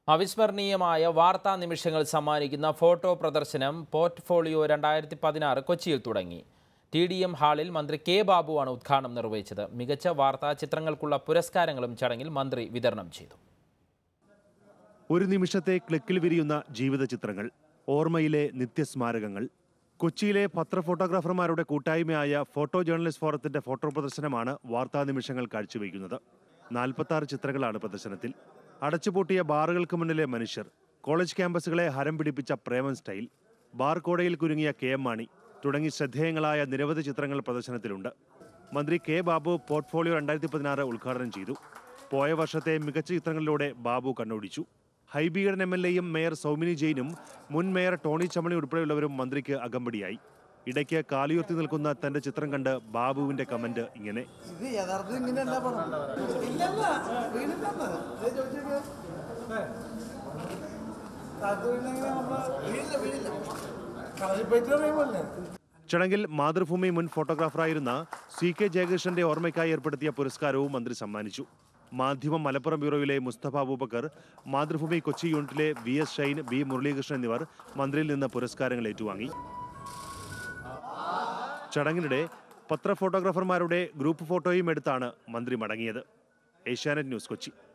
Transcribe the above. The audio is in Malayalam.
അവിസ്മരണീയമായ വാർത്താ നിമിഷങ്ങൾ സമ്മാനിക്കുന്ന ഫോട്ടോ പ്രദർശനം പോർട്ട്ഫോളിയോ രണ്ടായിരത്തി പതിനാറ് കൊച്ചിയിൽ തുടങ്ങി ടി ഡി എം ഹാളിൽ മന്ത്രി കെ ബാബുവാണ് ഉദ്ഘാടനം നിർവഹിച്ചത് മികച്ച വാർത്താ ചിത്രങ്ങൾക്കുള്ള പുരസ്കാരങ്ങളും ചടങ്ങിൽ മന്ത്രി വിതരണം ചെയ്തു ഒരു നിമിഷത്തെ ക്ലിക്കിൽ വിരിയുന്ന ജീവിത ചിത്രങ്ങൾ ഓർമ്മയിലെ നിത്യസ്മാരകങ്ങൾ കൊച്ചിയിലെ പത്ര ഫോട്ടോഗ്രാഫർമാരുടെ കൂട്ടായ്മയായ ഫോട്ടോ ജേർണലിസ്റ്റ് ഫോറത്തിന്റെ ഫോട്ടോ പ്രദർശനമാണ് വാർത്താ നിമിഷങ്ങൾ കാഴ്ചവെക്കുന്നത് നാൽപ്പത്തി ആറ് ചിത്രങ്ങളാണ് പ്രദർശനത്തിൽ അടച്ചുപൂട്ടിയ ബാറുകൾക്ക് മുന്നിലെ മനുഷ്യർ കോളേജ് ക്യാമ്പസുകളെ ഹരം പിടിപ്പിച്ച പ്രേമൻ സ്റ്റൈൽ ബാർ കോടയിൽ കുരുങ്ങിയ കെ എം മാണി തുടങ്ങി ശ്രദ്ധേയങ്ങളായ നിരവധി ചിത്രങ്ങൾ പ്രദർശനത്തിലുണ്ട് മന്ത്രി കെ ബാബു പോർട്ട്ഫോളിയോ രണ്ടായിരത്തി പതിനാറ് ഉദ്ഘാടനം ചെയ്തു പോയ വർഷത്തെ മികച്ച ചിത്രങ്ങളിലൂടെ ബാബു കണ്ണോടിച്ചു ഹൈബീഡൻ എം എൽ എയും മേയർ സൗമിനി ജെയിനും മുൻ മേയർ ടോണി ചമണി ഉൾപ്പെടെയുള്ളവരും മന്ത്രിക്ക് അകമ്പടിയായി ഇടയ്ക്ക് കാലിയുർത്തി നിൽക്കുന്ന തന്റെ ചിത്രം കണ്ട് ബാബുവിന്റെ കമന്റ് ഇങ്ങനെ ഇത് യഥാർത്ഥത്തിൽ ഇങ്ങനെയല്ല പടം ഇല്ലല്ല വീണില്ലെന്ന് ദേ ചോദിച്ചേക്ക്. ഏ. താഴത്ത് വീണെങ്ങനെ നമ്മള് വീഴില്ല വീഴില്ല കളരി പോയിട്ട് അറിയുമല്ലേ ചടങ്ങിൽ മാതൃഭൂമി മുൻ ഫോട്ടോഗ്രാഫറായിരുന്ന സി കെ ജയകൃഷ്ണന്റെ ഓർമ്മയ്ക്കായി ഏർപ്പെടുത്തിയ പുരസ്കാരവും മന്ത്രി സമ്മാനിച്ചു മാധ്യമം മലപ്പുറം ബ്യൂറോയിലെ മുസ്തഫ അബൂബക്കർ മാതൃഭൂമി കൊച്ചി യൂണിറ്റിലെ V S Shine B Muralikrishnan എന്നിവർ മന്ത്രിയിൽ നിന്ന് പുരസ്കാരങ്ങൾ ഏറ്റുവാങ്ങി ചടങ്ങിനിടെ പത്ര ഫോട്ടോഗ്രാഫർമാരുടെ ഗ്രൂപ്പ് ഫോട്ടോയും എടുത്താണ് മന്ത്രി മടങ്ങിയത് ഏഷ്യാനെറ്റ് ന്യൂസ് കൊച്ചി